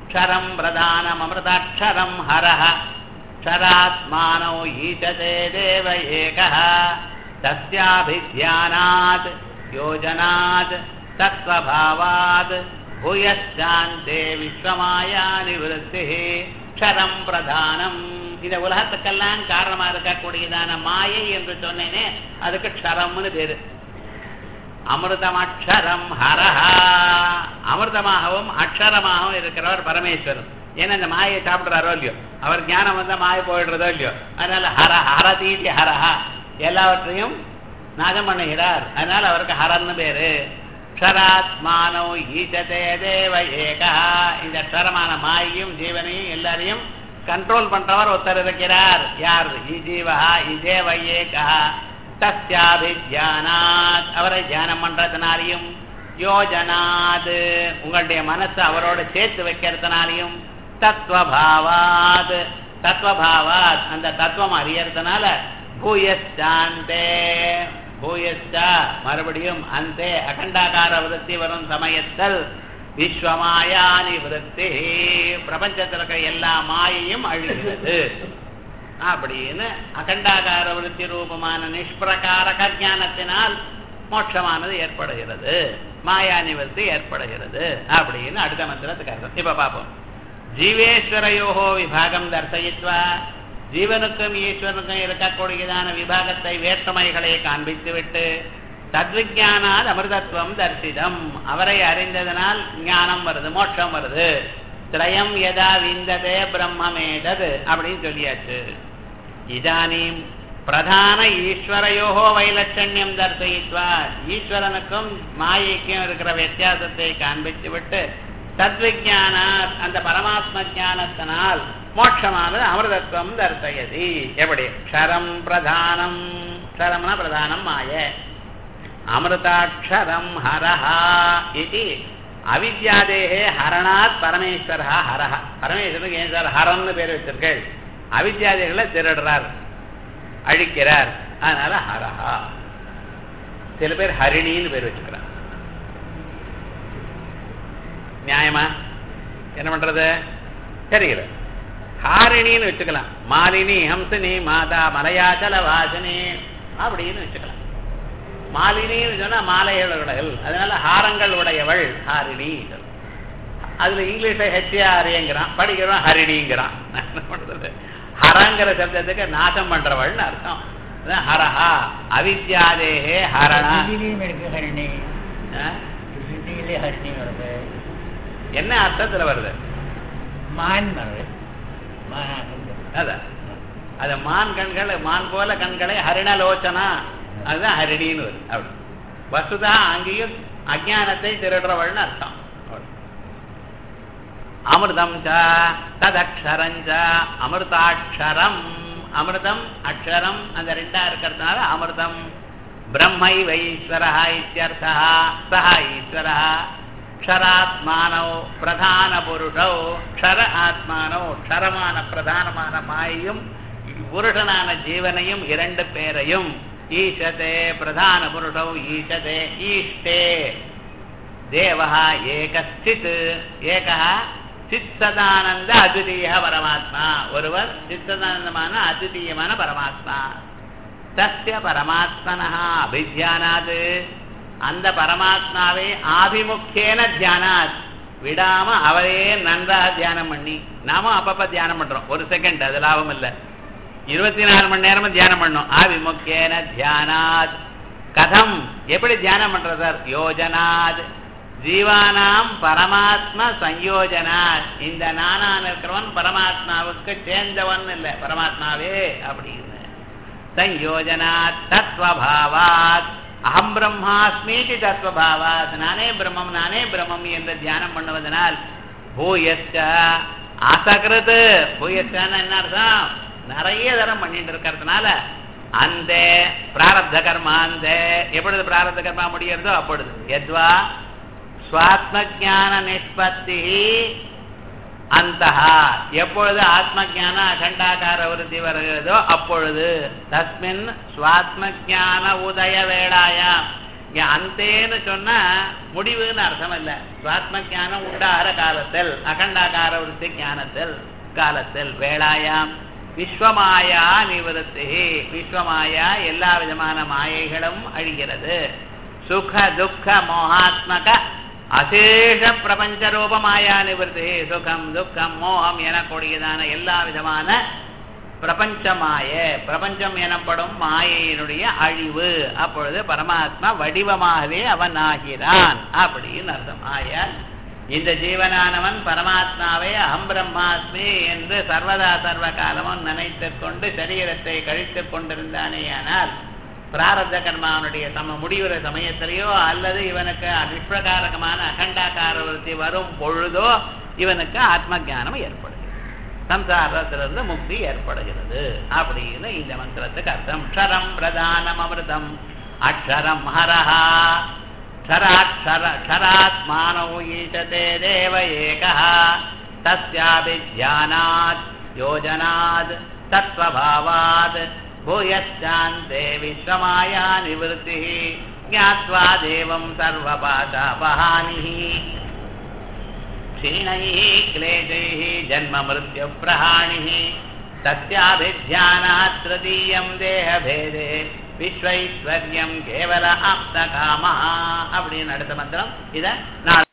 க்ஷரம் பிரதானம் அமிர்தாட்சரம் ஹரஹ க்ஷராத்மானோ ஈசதே தேவ ஏகः தஸ்யாபித்யானாத் யோஜனாத் தத்வபாவாத் பூயச்சாந்தே விஸ்வமாயா நிவೃತ್ತಿ க்ஷரம் பிரதானம் இந்த உலகத்துக்கெல்லாம் காரணமா இருக்கக்கூடியதான மாயை என்று சொன்னேனே அதுக்கு க்ஷரம்னு பேரு அமிர்தம் அக்ஷரம் ஹரஹா அமிர்தமாகவும் அக்ஷரமாகவும் இருக்கிறவர் பரமேஸ்வரன் ஏன்னா இந்த மாயை சாப்பிடுறாரோ இல்லையோ அவர் ஞானம் வந்தா மாயை போயிடுறதோ இல்லையோ அதனால ஹர ஹரதீதி ஹரஹா எல்லாவற்றையும் நாசம் பண்ணுகிறார் அதனால அவருக்கு ஹரன்னு பேரு க்ஷராத்மானோ ஈசதே தேவ ஏகா இந்த க்ஷரமான மாயையும் ஜீவனையும் எல்லாரையும் கண்ட்ரோல் பண்றவர் ஒருத்தர் இருக்கிறார் யார் இ ஜீவா இ தேவ ஏகா தஸ்யாபித்யானாத் அவரை தியானம் பண்றதுனாலையும் யோஜனாத் உங்களுடைய மனசை அவரோட சேர்த்து வைக்கிறதுனாலையும் தத்வபாவாத் தத்வபாவாத் அந்த தத்துவம் அறியறதுனால பூயஸ்டாந்தே பூயஸ்டா மறுபடியும் அந்த அகண்டாகார விருத்தி வரும் சமயத்தில் விஸ்வமாயானி விருத்தி பிரபஞ்சத்தில் இருக்கிற எல்லா மாயையும் அழிகிறது அப்படின்னு அகண்டாகார விருத்தி ரூபமான நிஷ்பிரகாரக ஞானத்தினால் மோட்சமானது ஏற்படுகிறது மாயா நிவர்த்தி ஏற்படுகிறது அப்படின்னு அடுத்த மந்திரத்துக்கு அர்த்தம் இப்ப பார்ப்போம் ஜீவேஸ்வரையோகோ விபாகம் தர்சயித்வா ஜீவனுக்கும் ஈஸ்வரனுக்கும் இருக்கக்கூடியதான விபாகத்தை வேற்றுமைகளை காண்பித்து விட்டு தத்விஜானால் அமிர்தத்துவம் தரிசிதம் அவரை அறிந்ததனால் ஞானம் வருது மோட்சம் வருது திரயம் எதா விந்ததே பிரம்மமேதது அப்படின்னு சொல்லியாச்சு இதானீம் பிரதான ஈஸ்வரையோகோ வைலட்சண்யம் தர்சயித்வா ஈஸ்வரனுக்கும் மாயைக்கும் இருக்கிற வித்தியாசத்தை காண்பித்து விட்டு தத்விஜான அந்த பரமாத்ம ஞானத்தினால் மோட்சமானது அமிர்தத்துவம் தர்சயதி எப்படி க்ஷரம் பிரதானம் க்ஷரம்னா பிரதானம் மாய அமிர்தாட்சரம் ஹரஹா இது அவித்யாதேகே ஹரணாத் பரமேஸ்வரா ஹரஹ பரமேஸ்வரனுக்கு ஏன் சார் ஹரம்னு பேர் வச்சிருக்கேள் அவித்யாதிகளை திருடுறார் அழிக்கிறார் அதனால ஹரஹா சில பேர் ஹரிணின்னு பேர் வச்சுக்கிறார் நியாயமா என்ன பண்றது தெரியல ஹாரிணின்னு வச்சுக்கலாம் மாலினி ஹம்சினி மாதா மலையாச்சல வாசினி அப்படின்னு வச்சுக்கலாம் மாலினின்னு சொன்னா மாலைகள் அதனால ஹாரங்கள் உடையவள் ஹாரிணி அதுல இங்கிலீஷ்ல ஹெச்ஏஆர்ஏங்கிறான் படிக்கிறவன் ஹரிணிங்கிறான் என்ன பண்றது ஹரங்கிற சப்தத்துக்கு நாசம் பண்றவள்னு அர்த்தம் ஹரஹா அவித்யாதேகே ஹரணா ஹிந்திலையும் இருக்கு ஹரிணி ஆ? ஹிந்தியிலே ஹரிணி வருது என்ன அர்த்தத்துல வருது மான் வருது மானா அதான் அது மான் கண்கள் மான் போல கண்களை ஹரிணலோச்சனா அதுதான் ஹரிணின்னு வருது அப்படி வசுதா அங்கேயும் அஜானத்தை திருடுறவள்னு அர்த்தம் அவ்வளவு. அமிர்தம் ச ததக்ஷரம் ச அமிர்தாட்சரம் அமிர்தம் அக்ஷரம் அந்த ரெண்டா இருக்கிறதுனால அமிர்தம் பிரம்மை வைஸ்வரா இத்தியர்த்தா சஹ ஈஸ்வரா க்ஷராத்மானோ பிரதான புருஷோ க்ஷர ஆத்மானோ க்ஷரமான பிரதானமான மாயையும் புருஷனான ஜீவனையும் இரண்டு பேரையும் ஈஷதே பிரதான புருஷோ ஈஷதே ஈஷ்டே தேவः ஏகஸ்தித் ஏகः சித்ததானந்த அதுதீய பரமாத்மா ஒருவர் சித்ததானந்தமான அதுதீயமான பரமாத்மா தஸ்ய பரமாத்மனः அபித்தியானாத் அந்த பரமாத்மாவை ஆபிமுக்கியேன தியானாத் விடாம அவரையே நன்றாக தியானம் பண்ணி நாமும் அப்பப்ப தியானம் பண்றோம் ஒரு செகண்ட் அது லாபம் இல்லை இருபத்தி நாலு மணி நேரமும் தியானம் பண்ணோம் ஆபிமுக்கியேன தியானாத் கதம் எப்படி தியானம் பண்றது சார் யோஜனாத் ஜீவானாம் பரமாத்ம சயோஜனாத் இந்த நானான் இருக்கிறவன் பரமாத்மாவுக்கு சேர்ந்தவன் இல்லை பரமாத்மாவே அப்படின்னு சயோஜனாத் தத்வபாவாத் அகம் பிரம்மாஸ்மீதி தத்வபாவாத் நானே பிரம்மம் நானே பிரம்மம் என்று தியானம் பண்ணுவதனால் பூயஸ்ட அசகிருத் பூயஸ்டான்னு என்ன அர்த்தம் நிறைய தரம் பண்ணிட்டு இருக்கிறதுனால அந்த பிராரப்த கர்மா அந்த எப்பொழுது பிராரப்த கர்மா முடியறதோ அப்பொழுது எத்வா சுவாத்ம ஜான நிஷ்பத்தி அந்த எப்பொழுது ஆத்ம ஜான அகண்டாகார விருத்தி வருகிறதோ அப்பொழுது தஸ்மின் சுவாத்ம ஜான உதய வேளாயாம் இங்க அந்தேன்னு சொன்னா முடிவுன்னு அர்த்தம் இல்ல சுவாத்ம ஞானம் உண்டாகிற காலத்தில் அகண்டாகார விருத்தி ஞானத்தில் காலத்தில் வேளாயாம் விஸ்வமாயா நிவர்த்தி விஸ்வமாயா எல்லா விதமான மாயைகளும் அழிகிறது சுக துக்க மோகாத்மக அசேஷ பிரபஞ்ச ரூப மாயா நிவர்த்தி சுகம் துக்கம் மோகம் எனக்கூடியதான எல்லா விதமான பிரபஞ்ச மாய பிரபஞ்சம் எனப்படும் மாயையினுடைய அழிவு அப்பொழுது பரமாத்மா வடிவமாகவே அவன் ஆகிறான் அப்படின்னு அர்த்தம் ஆயால் இந்த ஜீவனானவன் பரமாத்மாவை அகம் பிரம்மாஸ்மி என்று சர்வதா சர்வ காலமும் நினைத்துக் கொண்டு சரீரத்தை கழித்துக் கொண்டிருந்தானேயானால் பிராரப்த கர்மாவனுடைய சம முடிவுற சமயத்திலேயோ அல்லது இவனுக்கு நிஷ்பிரகாரகமான அகண்டாகார விருத்தி வரும் பொழுதோ இவனுக்கு ஆத்ம ஞானம் ஏற்படுகிறது சம்சாரத்திலிருந்து முக்தி ஏற்படுகிறது அப்படின்னு இந்த மந்திரத்துக்கு அர்த்தம் க்ஷரம் பிரதானம் அமிர்தம் அக்ஷரம் ஹரஹா க்ஷராட்சர க்ஷராத்மானோ ஈசதே தேவ ஏகः தஸ்யாபித்யானாத் யோஜனாத் தத்வபாவாத் भूयश्चान्ते विश्वमाया निवृत्तिः ज्ञात्वा देवं सर्वपाशापहानिः क्षीणैः क्लेशैः जन्ममृत्युप्रहाणिः तस्याभिध्यानात् तृतीयं देहभेदे விஸ்வைஸ்வர்யம் கேவல ஆப்தகாமா அப்படின்னு அடுத்த மந்திரம் இதை நான்